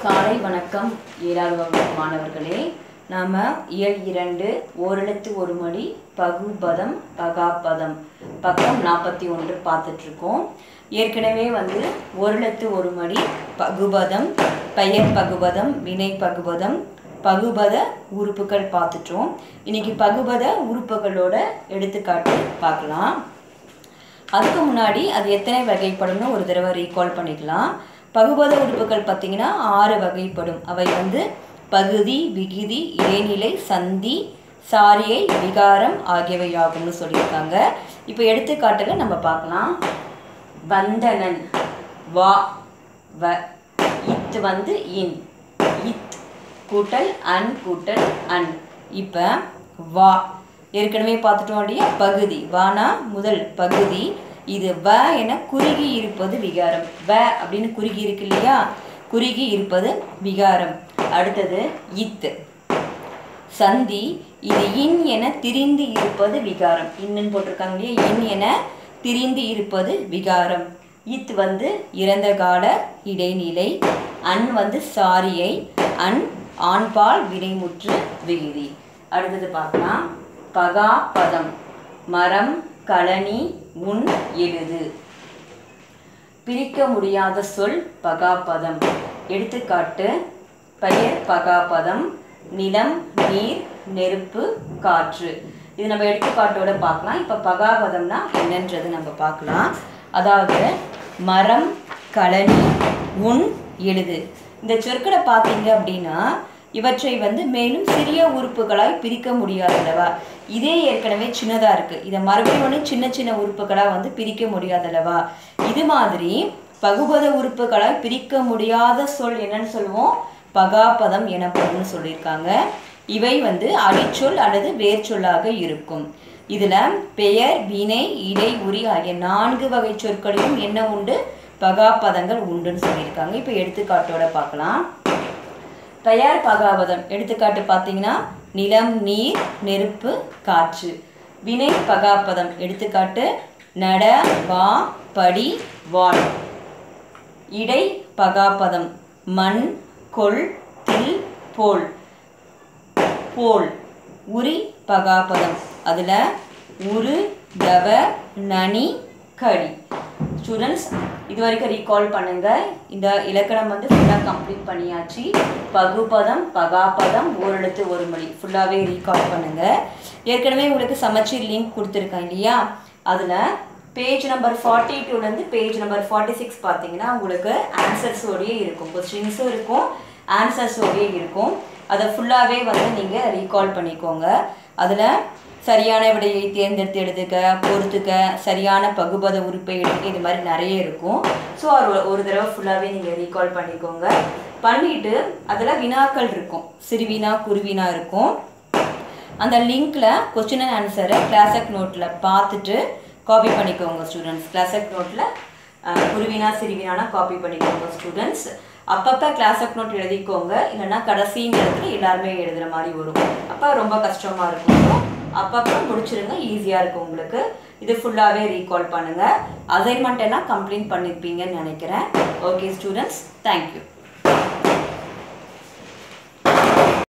காலை வணக்கம் ஏழாவது வகுப்பு மாணவர்களே நாம் இயல் இரண்டு ஓரெழுத்து ஒரு மொழி பகுபதம் பகாபதம் பக்கம் நாற்பத்தி ஒன்று பார்த்துட்ருக்கோம் ஏற்கனவே வந்து ஓரெழுத்து ஒரு மொழி பகுபதம் பெயர் பகுபதம் வினை பகுபதம் பகுபத உறுப்புகள் பார்த்துட்டோம் இன்னைக்கு பகுபத உறுப்புகளோட எடுத்துக்காட்டு பார்க்கலாம் அதுக்கு முன்னாடி அது எத்தனை வகைப்படும்னு ஒரு தடவை ரீகால் பண்ணிக்கலாம் பகுபத உறுப்புகள் பார்த்தீங்கன்னா ஆறு வகைப்படும் அவை வந்து பகுதி விகுதி இடைநிலை சந்தி சாரியை விகாரம் ஆகியவை ஆகும்னு சொல்லியிருக்காங்க இப்போ எடுத்துக்காட்டுல நம்ம பார்க்கலாம் வந்தனன் வா வ இத் வந்து இன் இத் கூட்டல் அன் கூட்டல் அன் இப்போ வா ஏற்கனவே பார்த்துட்டோம் இல்லையா பகுதி வானா முதல் பகுதி இது வ என குறுகி இருப்பது விகாரம் வ அப்படின்னு குறுகி இருக்கு இல்லையா குறுகி இருப்பது விகாரம் அடுத்தது இத்து சந்தி இது இன் என திரிந்து இருப்பது விகாரம் இன்னுன்னு போட்டிருக்காங்க இல்லையா இன் என திரிந்து இருப்பது விகாரம் இத் வந்து இறந்த கால இடைநிலை அன் வந்து சாரியை அன் ஆண்பால் வினைமுற்று விகுதி அடுத்தது பார்க்கலாம் பகா பதம் மரம் கழனி உன் எழுது பிரிக்க முடியாத சொல் பகாபதம் எடுத்துக்காட்டு பெயர் பகாபதம் நிலம் நீர் நெருப்பு காற்று இது நம்ம எடுத்துக்காட்டோட பார்க்கலாம் இப்போ பகாபதம்னா என்னன்றது நம்ம பார்க்கலாம் அதாவது மரம் கழனி உன் எழுது இந்த சொற்களை பார்த்தீங்க அப்படின்னா இவற்றை வந்து மேலும் சிறிய உறுப்புகளாய் பிரிக்க முடியாதல்லவா இதே ஏற்கனவே சின்னதாக இருக்குது இதை மறுபடியும் ஒன்று சின்ன சின்ன உறுப்புகளாக வந்து பிரிக்க முடியாதல்லவா இது மாதிரி பகுபத உறுப்புகளாய் பிரிக்க முடியாத சொல் என்னன்னு சொல்லுவோம் பகாபதம் எனப்படும்னு சொல்லியிருக்காங்க இவை வந்து அடிச்சொல் அல்லது வேர்ச்சொல்லாக இருக்கும் இதில் பெயர் வினை இடை உரி ஆகிய நான்கு வகை சொற்களிலும் என்ன உண்டு பகாபதங்கள் உண்டுன்னு சொல்லியிருக்காங்க இப்போ எடுத்துக்காட்டோட பார்க்கலாம் பெயர் பகாபதம் எடுத்துக்காட்டு பார்த்தீங்கன்னா நிலம் நீர் நெருப்பு காற்று வினை பகாபதம் எடுத்துக்காட்டு நட வா படி வாள் இடை பகாபதம் மண் கொள் தில் போல் போல் உரி பகாபதம் அதில் உரு தவ நனி கடி ஸ்டூடெண்ட்ஸ் இது வரைக்கும் ரீகால் பண்ணுங்க இந்த இலக்கணம் வந்து ஃபுல்லாக கம்ப்ளீட் பண்ணியாச்சு பகுபதம் பகாபதம் ஓரெழுத்து ஒரு மொழி ஃபுல்லாகவே ரீகால் பண்ணுங்க ஏற்கனவே உங்களுக்கு சமச்சீர் லிங்க் கொடுத்துருக்கேன் இல்லையா அதில் பேஜ் நம்பர் ஃபார்ட்டி டூலேருந்து பேஜ் நம்பர் ஃபார்ட்டி சிக்ஸ் பார்த்தீங்கன்னா உங்களுக்கு ஆன்சர்ஸோடையே இருக்கும் கொஸ்டின்ஸும் இருக்கும் ஆன்சர்ஸோடையே இருக்கும் அதை ஃபுல்லாகவே வந்து நீங்கள் ரீகால் பண்ணிக்கோங்க அதில் சரியான விடையை தேர்ந்தெடுத்து எடுத்துக்க பொறுத்துக்க சரியான பகுபத உறுப்பை எடுத்துக்க இது மாதிரி நிறைய இருக்கும் ஸோ ஒரு ஒரு தடவை ஃபுல்லாகவே நீங்கள் ரீகால் பண்ணிக்கோங்க பண்ணிட்டு அதில் வினாக்கள் இருக்கும் சிறுவினா குருவினா இருக்கும் அந்த லிங்க்ல கொஸ்டின் அண்ட் ஆன்சரை கிளாஸக் நோட்டில் பார்த்துட்டு காப்பி பண்ணிக்கோங்க ஸ்டூடெண்ட்ஸ் கிளாஸக் நோட்டில் குருவினா சிறுவினானா காப்பி பண்ணிக்கோங்க ஸ்டூடெண்ட்ஸ் அப்பப்போ கிளாஸக் நோட் எழுதிக்கோங்க இல்லைன்னா கடைசி நேரத்தில் எல்லாருமே எழுதுகிற மாதிரி வரும் அப்போ ரொம்ப கஷ்டமாக இருக்கும் அப்பப்போ முடிச்சிருங்க ஈஸியாக இருக்கும் உங்களுக்கு இது ஃபுல்லாகவே ரீகால் பண்ணுங்கள் அசைன்மெண்ட் எல்லாம் கம்ப்ளீட் பண்ணியிருப்பீங்கன்னு நினைக்கிறேன் ஓகே ஸ்டூடெண்ட்ஸ் தேங்க்யூ